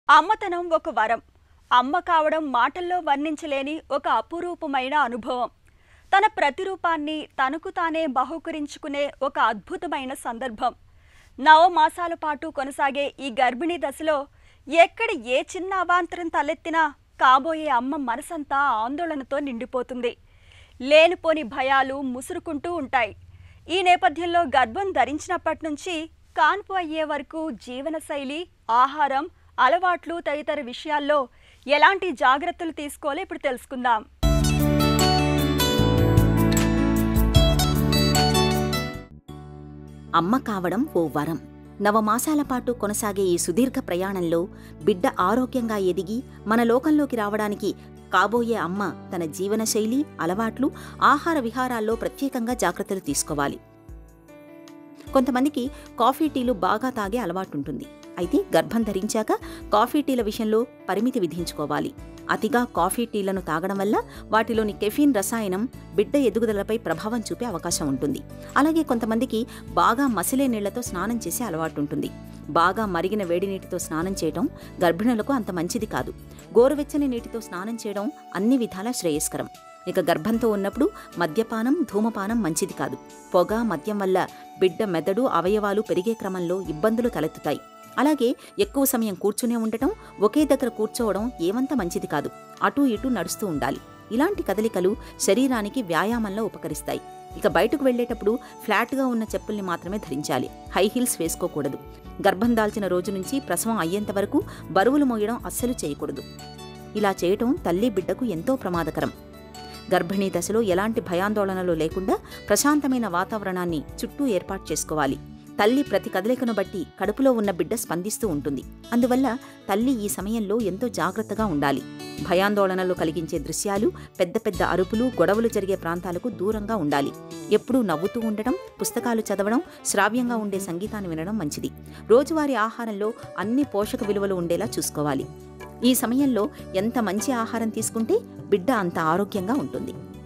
అమ్మతనం ఒక వరం అమ్మ కావడం మాటల్లో వర్ణించలేని ఒక అపురూపమైన అనుభవం తన ప్రతిరూపాన్ని తనకు తానే బహుకరించుకునే ఒక అద్భుతమైన సందర్భం నవమాసాల పాటు కొనసాగే ఈ గర్భిణీ దశలో ఎక్కడ ఏ చిన్న అవాంతరం తలెత్తినా కాబోయే అమ్మ మనసంతా ఆందోళనతో నిండిపోతుంది లేనిపోని భయాలు ముసురుకుంటూ ఉంటాయి ఈ నేపథ్యంలో గర్భం ధరించినప్పటి నుంచి కాన్పు అయ్యే వరకు జీవనశైలి ఆహారం అలవాట్లు తదితర విషయాల్లో ఎలాంటి జాగ్రత్తలు తీసుకోవాలో ఇప్పుడు తెలుసుకుందాం అమ్మ కావడం ఓ వరం నవమాసాల పాటు కొనసాగే ఈ సుదీర్ఘ ప్రయాణంలో బిడ్డ ఆరోగ్యంగా ఎదిగి మన లోకంలోకి రావడానికి కాబోయే అమ్మ తన జీవనశైలి అలవాట్లు ఆహార విహారాల్లో ప్రత్యేకంగా జాగ్రత్తలు తీసుకోవాలి కొంతమందికి కాఫీ టీలు బాగా తాగే అలవాటుంటుంది అయితే గర్భం ధరించాక కాఫీ టీల విషయంలో పరిమితి విధించుకోవాలి అతిగా కాఫీ టీలను తాగడం వల్ల వాటిలోని కెఫీన్ రసాయనం బిడ్డ ఎదుగుదలపై ప్రభావం చూపే అవకాశం ఉంటుంది అలాగే కొంతమందికి బాగా మసిలే నీళ్లతో స్నానం చేసే అలవాటుంటుంది బాగా మరిగిన వేడి నీటితో స్నానం చేయడం గర్భిణులకు అంత మంచిది కాదు గోరువెచ్చని నీటితో స్నానం చేయడం అన్ని విధాలా శ్రేయస్కరం ఇక గర్భంతో ఉన్నప్పుడు మద్యపానం ధూమపానం మంచిది కాదు పొగ మద్యం వల్ల బిడ్డ మెదడు అవయవాలు పెరిగే క్రమంలో ఇబ్బందులు తలెత్తుతాయి అలాగే ఎక్కువ సమయం కూర్చునే ఉండటం ఒకే దగ్గర కూర్చోవడం ఏమంత మంచిది కాదు అటూ ఇటూ నడుస్తూ ఉండాలి ఇలాంటి కదలికలు శరీరానికి వ్యాయామంలో ఉపకరిస్తాయి ఇక బయటకు వెళ్లేటప్పుడు ఫ్లాట్గా ఉన్న చెప్పుల్ని మాత్రమే ధరించాలి హై హీల్స్ వేసుకోకూడదు గర్భం దాల్చిన రోజు నుంచి ప్రసవం అయ్యేంత వరకు బరువులు మోయడం అస్సలు చేయకూడదు ఇలా చేయటం తల్లి బిడ్డకు ఎంతో ప్రమాదకరం గర్భిణీ దశలో ఎలాంటి భయాందోళనలు లేకుండా ప్రశాంతమైన వాతావరణాన్ని చుట్టూ ఏర్పాటు చేసుకోవాలి తల్లి ప్రతి కదలికను బట్టి కడుపులో ఉన్న బిడ్డ స్పందిస్తూ ఉంటుంది అందువల్ల తల్లి ఈ సమయంలో ఎంతో జాగ్రత్తగా ఉండాలి భయాందోళనలు కలిగించే దృశ్యాలు పెద్ద పెద్ద అరుపులు గొడవలు జరిగే ప్రాంతాలకు దూరంగా ఉండాలి ఎప్పుడూ నవ్వుతూ ఉండటం పుస్తకాలు చదవడం శ్రావ్యంగా ఉండే సంగీతాన్ని వినడం మంచిది రోజువారీ ఆహారంలో అన్ని పోషక విలువలు ఉండేలా చూసుకోవాలి ఈ సమయంలో ఎంత మంచి ఆహారం తీసుకుంటే బిడ్డ అంత ఆరోగ్యంగా ఉంటుంది